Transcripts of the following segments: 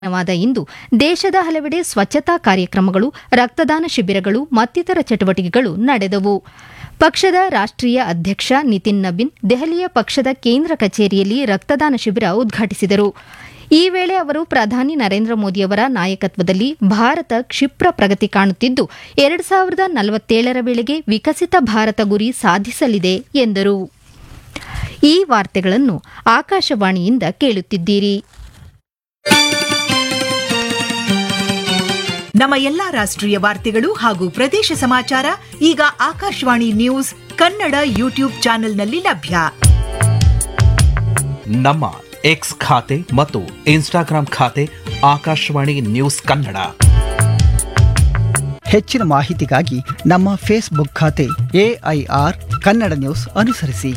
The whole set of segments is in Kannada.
ವಾದ ಇಂದು ದೇಶದ ಹಲವೆಡೆ ಸ್ವಚ್ಛತಾ ಕಾರ್ಯಕ್ರಮಗಳು ರಕ್ತದಾನ ಶಿಬಿರಗಳು ಮತ್ತಿತರ ಚಟುವಟಿಕೆಗಳು ನಡೆದವು ಪಕ್ಷದ ರಾಷ್ಟ್ರೀಯ ಅಧ್ಯಕ್ಷ ನಿತಿನ್ ನಬೀನ್ ದೆಹಲಿಯ ಪಕ್ಷದ ಕೇಂದ್ರ ಕಚೇರಿಯಲ್ಲಿ ರಕ್ತದಾನ ಶಿಬಿರ ಉದ್ಘಾಟಿಸಿದರು ಈ ವೇಳೆ ಅವರು ಪ್ರಧಾನಿ ನರೇಂದ್ರ ಮೋದಿಯವರ ನಾಯಕತ್ವದಲ್ಲಿ ಭಾರತ ಕ್ಷಿಪ್ರ ಪ್ರಗತಿ ಕಾಣುತ್ತಿದ್ದು ಎರಡು ಸಾವಿರದ ನಲವತ್ತೇಳರ ವೇಳೆಗೆ ವಿಕಸಿತ ಭಾರತ ಗುರಿ ಸಾಧಿಸಲಿದೆ ಎಂದರು ಈ ವಾರ್ತೆಗಳನ್ನು ಆಕಾಶವಾಣಿಯಿಂದ ಕೇಳುತ್ತಿದ್ದೀರಿ ನಮ್ಮ ಎಲ್ಲಾ ರಾಷ್ಟ್ರೀಯ ವಾರ್ತೆಗಳು ಹಾಗೂ ಪ್ರದೇಶ ಸಮಾಚಾರ ಈಗ ಆಕಾಶವಾಣಿ ನ್ಯೂಸ್ ಕನ್ನಡ ಯೂಟ್ಯೂಬ್ ಚಾನೆಲ್ನಲ್ಲಿ ಲಭ್ಯ ನಮ್ಮ ಎಕ್ಸ್ ಖಾತೆ ಮತ್ತು ಇನ್ಸ್ಟಾಗ್ರಾಂ ಖಾತೆ ಆಕಾಶವಾಣಿ ನ್ಯೂಸ್ ಕನ್ನಡ ಹೆಚ್ಚಿನ ಮಾಹಿತಿಗಾಗಿ ನಮ್ಮ ಫೇಸ್ಬುಕ್ ಖಾತೆ ಎಐಆರ್ ಕನ್ನಡ ನ್ಯೂಸ್ ಅನುಸರಿಸಿ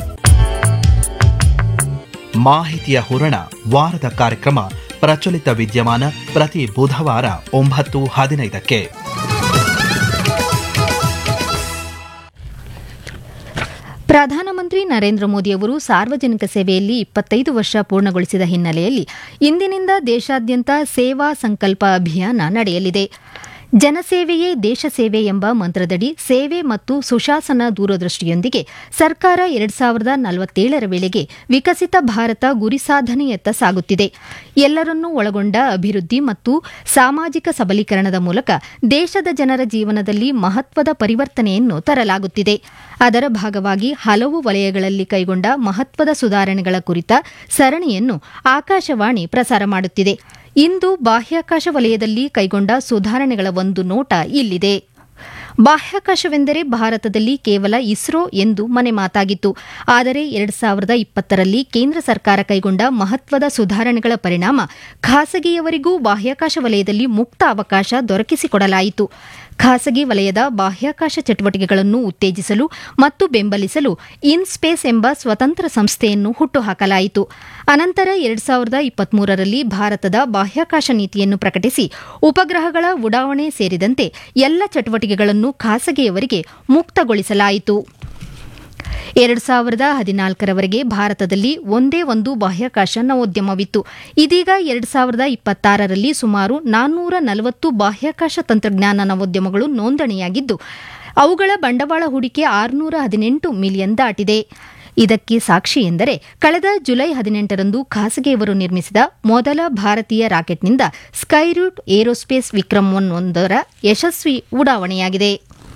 ಮಾಹಿತಿಯ ಹೂರಣ ವಾರದ ಕಾರ್ಯಕ್ರಮ ಪ್ರಚಲಿತ ವಿದ್ಯಮಾನ ಪ್ರತಿ ಬುಧವಾರ ಒಂಬತ್ತು ಹದಿನೈದಕ್ಕೆ ಪ್ರಧಾನಮಂತ್ರಿ ನರೇಂದ್ರ ಮೋದಿಯವರು ಸಾರ್ವಜನಿಕ ಸೇವೆಯಲ್ಲಿ ಇಪ್ಪತ್ತೈದು ವರ್ಷ ಪೂರ್ಣಗೊಳಿಸಿದ ಹಿನ್ನೆಲೆಯಲ್ಲಿ ಇಂದಿನಿಂದ ದೇಶಾದ್ಯಂತ ಸೇವಾ ಸಂಕಲ್ಪ ಅಭಿಯಾನ ನಡೆಯಲಿದೆ ಜನಸೇವೆಯೇ ದೇಶ ಸೇವೆ ಎಂಬ ಮಂತ್ರದಡಿ ಸೇವೆ ಮತ್ತು ಸುಶಾಸನ ದೂರದೃಷ್ಟಿಯೊಂದಿಗೆ ಸರ್ಕಾರ ಎರಡ್ ಸಾವಿರದ ನಲವತ್ತೇಳರ ವೇಳೆಗೆ ವಿಕಸಿತ ಭಾರತ ಗುರಿ ಸಾಧನೆಯತ್ತ ಸಾಗುತ್ತಿದೆ ಎಲ್ಲರನ್ನೂ ಒಳಗೊಂಡ ಅಭಿವೃದ್ಧಿ ಮತ್ತು ಸಾಮಾಜಿಕ ಸಬಲೀಕರಣದ ಮೂಲಕ ದೇಶದ ಜನರ ಜೀವನದಲ್ಲಿ ಮಹತ್ವದ ಪರಿವರ್ತನೆಯನ್ನು ತರಲಾಗುತ್ತಿದೆ ಅದರ ಭಾಗವಾಗಿ ಹಲವು ವಲಯಗಳಲ್ಲಿ ಕೈಗೊಂಡ ಮಹತ್ವದ ಸುಧಾರಣೆಗಳ ಕುರಿತ ಸರಣಿಯನ್ನು ಆಕಾಶವಾಣಿ ಪ್ರಸಾರ ಮಾಡುತ್ತಿದೆ ಇಂದು ಬಾಹ್ಯಾಕಾಶ ವಲಯದಲ್ಲಿ ಕೈಗೊಂಡ ಸುಧಾರಣೆಗಳ ಒಂದು ನೋಟ ಇಲ್ಲಿದೆ ಬಾಹ್ಯಾಕಾಶವೆಂದರೆ ಭಾರತದಲ್ಲಿ ಕೇವಲ ಇಸ್ರೋ ಎಂದು ಮನೆ ಮಾತಾಗಿತ್ತು ಆದರೆ ಎರಡ್ ಸಾವಿರದ ಇಪ್ಪತ್ತರಲ್ಲಿ ಕೇಂದ್ರ ಸರ್ಕಾರ ಕೈಗೊಂಡ ಮಹತ್ವದ ಸುಧಾರಣೆಗಳ ಪರಿಣಾಮ ಖಾಸಗಿಯವರಿಗೂ ಬಾಹ್ಯಾಕಾಶ ವಲಯದಲ್ಲಿ ಮುಕ್ತ ಅವಕಾಶ ದೊರಕಿಸಿಕೊಡಲಾಯಿತು ಖಾಸಗಿ ವಲಯದ ಬಾಹ್ಯಾಕಾಶ ಚಟುವಟಿಕೆಗಳನ್ನು ಉತ್ತೇಜಿಸಲು ಮತ್ತು ಬೆಂಬಲಿಸಲು ಇನ್ಸ್ಪೇಸ್ ಎಂಬ ಸ್ವತಂತ್ರ ಸಂಸ್ಥೆಯನ್ನು ಹುಟ್ಟುಹಾಕಲಾಯಿತು ಅನಂತರ ಎರಡ್ ಸಾವಿರದ ಇಪ್ಪತ್ಮೂರರಲ್ಲಿ ಭಾರತದ ಬಾಹ್ಯಾಕಾಶ ನೀತಿಯನ್ನು ಪ್ರಕಟಿಸಿ ಉಪಗ್ರಹಗಳ ಉಡಾವಣೆ ಸೇರಿದಂತೆ ಎಲ್ಲ ಚಟುವಟಿಕೆಗಳನ್ನು ಖಾಸಗಿಯವರಿಗೆ ಮುಕ್ತಗೊಳಿಸಲಾಯಿತು ಎರಡು ಸಾವಿರದ ಹದಿನಾಲ್ಕರವರೆಗೆ ಭಾರತದಲ್ಲಿ ಒಂದೇ ಒಂದು ಬಾಹ್ಯಾಕಾಶ ನವೋದ್ಯಮವಿತ್ತು ಇದೀಗ ಎರಡು ಸಾವಿರದ ಇಪ್ಪತ್ತಾರರಲ್ಲಿ ಸುಮಾರು ನಾನ್ನೂರ ನಲವತ್ತು ಬಾಹ್ಯಾಕಾಶ ತಂತ್ರಜ್ಞಾನ ನವೋದ್ಯಮಗಳು ನೋಂದಣಿಯಾಗಿದ್ದು ಅವುಗಳ ಬಂಡವಾಳ ಹೂಡಿಕೆ ಆರುನೂರ ಹದಿನೆಂಟು ಮಿಲಿಯನ್ ದಾಟಿದೆ ಇದಕ್ಕೆ ಸಾಕ್ಷಿ ಎಂದರೆ ಕಳೆದ ಜುಲೈ ಹದಿನೆಂಟರಂದು ಖಾಸಗಿಯವರು ನಿರ್ಮಿಸಿದ ಮೊದಲ ಭಾರತೀಯ ರಾಕೆಟ್ನಿಂದ ಸ್ಕೈರೂಟ್ ಏರೋಸ್ಪೇಸ್ ವಿಕ್ರಮ್ ಒನ್ ಒಂದರ ಯಶಸ್ವಿ ಉಡಾವಣೆಯಾಗಿದೆ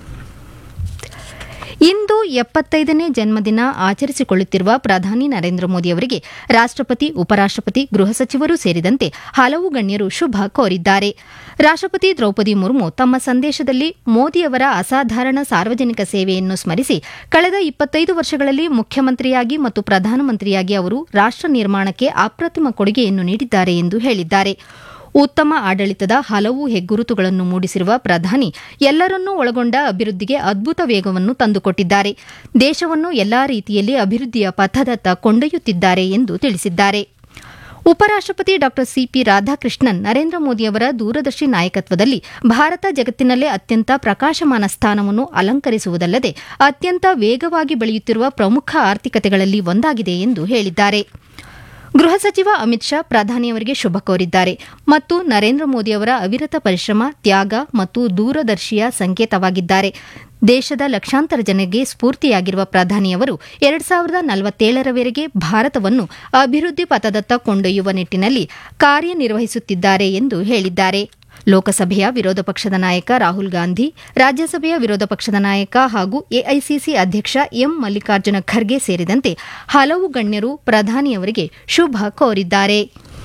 ಇಂದು ಎಪ್ಪತ್ತೈದನೇ ಜನ್ಮದಿನ ಆಚರಿಸಿಕೊಳ್ಳುತ್ತಿರುವ ಪ್ರಧಾನಿ ನರೇಂದ್ರ ಮೋದಿ ಅವರಿಗೆ ರಾಷ್ಟಪತಿ ಉಪರಾಷ್ಟಪತಿ ಗೃಹ ಸಚಿವರು ಸೇರಿದಂತೆ ಹಲವು ಗಣ್ಯರು ಶುಭ ಕೋರಿದ್ದಾರೆ ರಾಷ್ಟಪತಿ ದ್ರೌಪದಿ ಮುರ್ಮು ತಮ್ಮ ಸಂದೇಶದಲ್ಲಿ ಮೋದಿಯವರ ಅಸಾಧಾರಣ ಸಾರ್ವಜನಿಕ ಸೇವೆಯನ್ನು ಸ್ಮರಿಸಿ ಕಳೆದ ಇಪ್ಪತ್ತೈದು ವರ್ಷಗಳಲ್ಲಿ ಮುಖ್ಯಮಂತ್ರಿಯಾಗಿ ಮತ್ತು ಪ್ರಧಾನಮಂತ್ರಿಯಾಗಿ ಅವರು ರಾಷ್ಟ ನಿರ್ಮಾಣಕ್ಕೆ ಅಪ್ರತಿಮ ಕೊಡುಗೆಯನ್ನು ನೀಡಿದ್ದಾರೆ ಎಂದು ಹೇಳಿದ್ದಾರೆ ಉತ್ತಮ ಆಡಳಿತದ ಹಲವು ಹೆಗ್ಗುರುತುಗಳನ್ನು ಮೂಡಿಸಿರುವ ಪ್ರಧಾನಿ ಎಲ್ಲರನ್ನೂ ಒಳಗೊಂಡ ಅಭಿವೃದ್ಧಿಗೆ ಅದ್ಭುತ ವೇಗವನ್ನು ತಂದುಕೊಟ್ಟಿದ್ದಾರೆ ದೇಶವನ್ನು ಎಲ್ಲಾ ರೀತಿಯಲ್ಲಿ ಅಭಿವೃದ್ಧಿಯ ಪಥದತ್ತ ಕೊಂಡೊಯ್ಯುತ್ತಿದ್ದಾರೆ ಎಂದು ತಿಳಿಸಿದ್ದಾರೆ ಉಪರಾಷ್ಟಪತಿ ಡಾ ಸಿಪಿ ರಾಧಾಕೃಷ್ಣನ್ ನರೇಂದ್ರ ಮೋದಿಯವರ ದೂರದರ್ಶಿ ನಾಯಕತ್ವದಲ್ಲಿ ಭಾರತ ಜಗತ್ತಿನಲ್ಲೇ ಅತ್ಯಂತ ಪ್ರಕಾಶಮಾನ ಸ್ಥಾನವನ್ನು ಅಲಂಕರಿಸುವುದಲ್ಲದೆ ಅತ್ಯಂತ ವೇಗವಾಗಿ ಬೆಳೆಯುತ್ತಿರುವ ಪ್ರಮುಖ ಆರ್ಥಿಕತೆಗಳಲ್ಲಿ ಒಂದಾಗಿದೆ ಎಂದು ಹೇಳಿದ್ದಾರೆ ಗೃಹ ಸಚಿವ ಅಮಿತ್ ಶಾ ಪ್ರಧಾನಿಯವರಿಗೆ ಶುಭ ಕೋರಿದ್ದಾರೆ ಮತ್ತು ನರೇಂದ್ರ ಮೋದಿಯವರ ಅವಿರತ ಪರಿಶ್ರಮ ತ್ಯಾಗ ಮತ್ತು ದೂರದರ್ಶಿಯ ಸಂಕೇತವಾಗಿದ್ದಾರೆ ದೇಶದ ಲಕ್ಷಾಂತರ ಜನರಿಗೆ ಸ್ಫೂರ್ತಿಯಾಗಿರುವ ಪ್ರಧಾನಿಯವರು ಎರಡ್ ಸಾವಿರದ ನಲವತ್ತೇಳರವರೆಗೆ ಭಾರತವನ್ನು ಅಭಿವೃದ್ಧಿ ಪಥದತ್ತ ಕೊಂಡೊಯ್ಯುವ ನಿಟ್ಟಿನಲ್ಲಿ ಕಾರ್ಯನಿರ್ವಹಿಸುತ್ತಿದ್ದಾರೆ ಎಂದು ಹೇಳಿದ್ದಾರೆ ಲೋಕಸಭೆಯ ವಿರೋಧ ಪಕ್ಷದ ನಾಯಕ ರಾಹುಲ್ ಗಾಂಧಿ ರಾಜ್ಯಸಭೆಯ ವಿರೋಧ ಪಕ್ಷದ ನಾಯಕ ಹಾಗೂ ಎಐಸಿಸಿ ಅಧ್ಯಕ್ಷ ಎಂ ಮಲ್ಲಿಕಾರ್ಜುನ ಖರ್ಗೆ ಸೇರಿದಂತೆ ಹಲವು ಗಣ್ಯರು ಪ್ರಧಾನಿಯವರಿಗೆ ಶುಭ ಕೋರಿದ್ದಾರೆ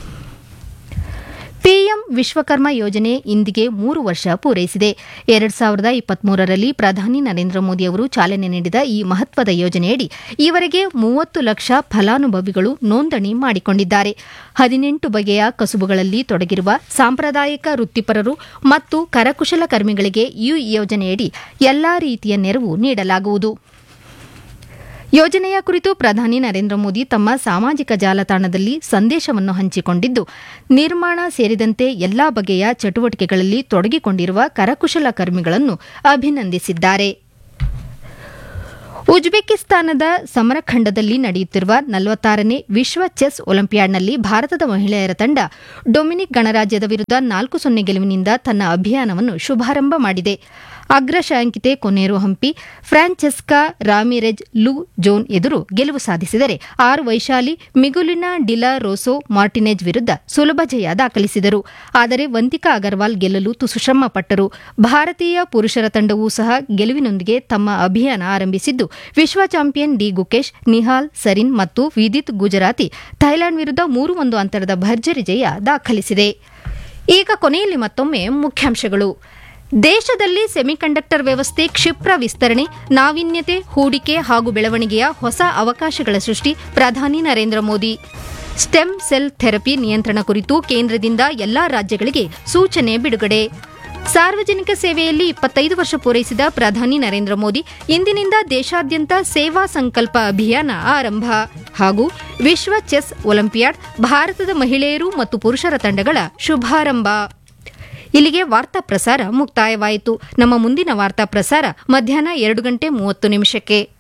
ಪಿಎಂ ವಿಶ್ವಕರ್ಮ ಯೋಜನೆ ಇಂದಿಗೆ ಮೂರು ವರ್ಷ ಪೂರೈಸಿದೆ ಎರಡ್ ಸಾವಿರದ ಇಪ್ಪತ್ಮೂರರಲ್ಲಿ ಪ್ರಧಾನಿ ನರೇಂದ್ರ ಮೋದಿ ಅವರು ಚಾಲನೆ ನೀಡಿದ ಈ ಮಹತ್ವದ ಯೋಜನೆಯಡಿ ಈವರೆಗೆ ಮೂವತ್ತು ಲಕ್ಷ ಫಲಾನುಭವಿಗಳು ನೋಂದಣಿ ಮಾಡಿಕೊಂಡಿದ್ದಾರೆ ಹದಿನೆಂಟು ಬಗೆಯ ಕಸುಬುಗಳಲ್ಲಿ ತೊಡಗಿರುವ ಸಾಂಪ್ರದಾಯಿಕ ವೃತ್ತಿಪರರು ಮತ್ತು ಕರಕುಶಲಕರ್ಮಿಗಳಿಗೆ ಈ ಯೋಜನೆಯಡಿ ಎಲ್ಲಾ ರೀತಿಯ ನೆರವು ನೀಡಲಾಗುವುದು ಯೋಜನೆಯ ಕುರಿತು ಪ್ರಧಾನಿ ನರೇಂದ್ರ ಮೋದಿ ತಮ್ಮ ಸಾಮಾಜಿಕ ಜಾಲತಾಣದಲ್ಲಿ ಸಂದೇಶವನ್ನು ಹಂಚಿಕೊಂಡಿದ್ದು ನಿರ್ಮಾಣ ಸೇರಿದಂತೆ ಎಲ್ಲಾ ಬಗೆಯ ಚಟುವಟಿಕೆಗಳಲ್ಲಿ ತೊಡಗಿಕೊಂಡಿರುವ ಕರಕುಶಲ ಕರ್ಮಿಗಳನ್ನು ಅಭಿನಂದಿಸಿದ್ದಾರೆ ಉಜ್ಬೇಕಿಸ್ತಾನದ ಸಮರಖಂಡದಲ್ಲಿ ನಡೆಯುತ್ತಿರುವ ನಲವತ್ತಾರನೇ ವಿಶ್ವ ಚೆಸ್ ಒಲಿಂಪಿಯಾಡ್ನಲ್ಲಿ ಭಾರತದ ಮಹಿಳೆಯರ ತಂಡ ಡೊಮಿನಿಕ್ ಗಣರಾಜ್ಯದ ವಿರುದ್ಧ ನಾಲ್ಕು ಸೊನ್ನೆ ಗೆಲುವಿನಿಂದ ತನ್ನ ಅಭಿಯಾನವನ್ನು ಶುಭಾರಂಭ ಮಾಡಿದೆ ಅಗ್ರ ಶ್ರೇಯಾಂಕಿತೆ ಕೊನೇರು ಹಂಪಿ ಫ್ರಾನ್ಚೆಸ್ಕಾ ರಾಮಿರೆಜ್ ಲು ಜೋನ್ ಎದುರು ಗೆಲುವು ಸಾಧಿಸಿದರೆ R Vaishali Miguelina de la Rosa Martinez ವಿರುದ್ಧ ಸುಲಭ ಜಯ ದಾಖಲಿಸಿದರು ಆದರೆ ವಂತಿಕಾ ಅಗರ್ವಾಲ್ ಗೆಲ್ಲಲು ತುಸು ಶ್ರಮ ಪಟ್ಟರು ಭಾರತೀಯ ಪುರುಷರ ತಂಡವೂ ಸಹ ಗೆಲುವಿನೊಂದಿಗೆ ತಮ್ಮ ಅಭಿಯಾನ ಆರಂಭಿಸಿದ್ದು ವಿಶ್ವ ಚಾಂಪಿಯನ್ ಡಿ ಗುಕೇಶ್ ನಿಹಾಲ್ ಸರಿನ್ ಮತ್ತು ವಿದಿತ್ ಗುಜರಾತಿ ಥೈಲ್ಯಾಂಡ್ ವಿರುದ್ಧ ಮೂರು ಒಂದು ಅಂತರದ ಭರ್ಜರಿ ಜಯ ದಾಖಲಿಸಿದೆ ಈಗ ಕೊನೆಯಲ್ಲಿ ಮತ್ತೊಮ್ಮೆ ಮುಖ್ಯಾಂಶಗಳು ದೇಶದಲ್ಲಿ ಸೆಮಿಕಂಡಕ್ಟರ್ ವ್ಯವಸ್ಥೆ ಕ್ಷಿಪ್ರ ವಿಸ್ತರಣೆ ನಾವೀನ್ಯತೆ ಹೂಡಿಕೆ ಹಾಗೂ ಬೆಳವಣಿಗೆಯ ಹೊಸ ಅವಕಾಶಗಳ ಸೃಷ್ಟಿ ಪ್ರಧಾನಿ Narendra Modi stem cell therapy ನಿಯಂತ್ರಣ ಕುರಿತು ಕೇಂದ್ರದಿಂದ ಎಲ್ಲಾ ರಾಜ್ಯಗಳಿಗೆ ಸೂಚನೆ ಬಿಡುಗಡೆ ಸಾರ್ವಜನಿಕ ಸೇವೆಯಲ್ಲಿ ಇಪ್ಪತ್ತೈದು ವರ್ಷ ಪೂರೈಸಿದ ಪ್ರಧಾನಿ ನರೇಂದ್ರ ಮೋದಿ ಇಂದಿನಿಂದ ದೇಶಾದ್ಯಂತ ಸೇವಾ ಸಂಕಲ್ಪ ಅಭಿಯಾನ ಆರಂಭ ಹಾಗೂ ವಿಶ್ವ ಚೆಸ್ ಒಲಿಂಪಿಯಾಡ್ ಭಾರತದ ಮಹಿಳೆಯರು ಮತ್ತು ಪುರುಷರ ತಂಡಗಳ ಶುಭಾರಂಭ ಇಲ್ಲಿಗೆ ವಾರ್ತಾ ಪ್ರಸಾರ ಮುಕ್ತಾಯವಾಯಿತು ನಮ್ಮ ಮುಂದಿನ ವಾರ್ತಾ ಪ್ರಸಾರ ಮಧ್ಯಾಹ್ನ ಎರಡು ಗಂಟೆ ಮೂವತ್ತು ನಿಮಿಷಕ್ಕೆ